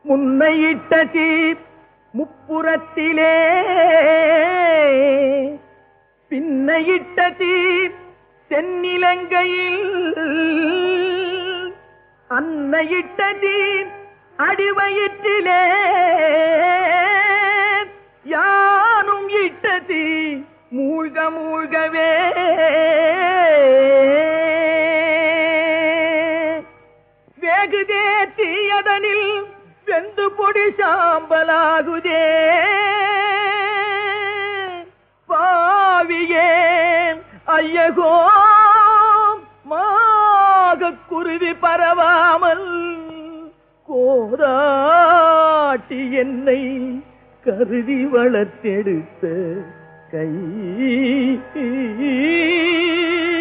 முன்னையிட்ட தீர் முப்புறத்திலே பின்னையிட்ட தீர் தென்னிலங்கையில் அன்னையிட்ட தீர் அடிவயிற்றிலே யானும் இட்ட தீ மூழ்க மூழ்கவே வேகுதே தீயதனில் வெந்து பொடி சாம்பலாகுதே பாவியே ஐயகோ மாக குருவி பரவாமல் கோராட்டி என்னை கருதி வளர்த்தெடுத்த கை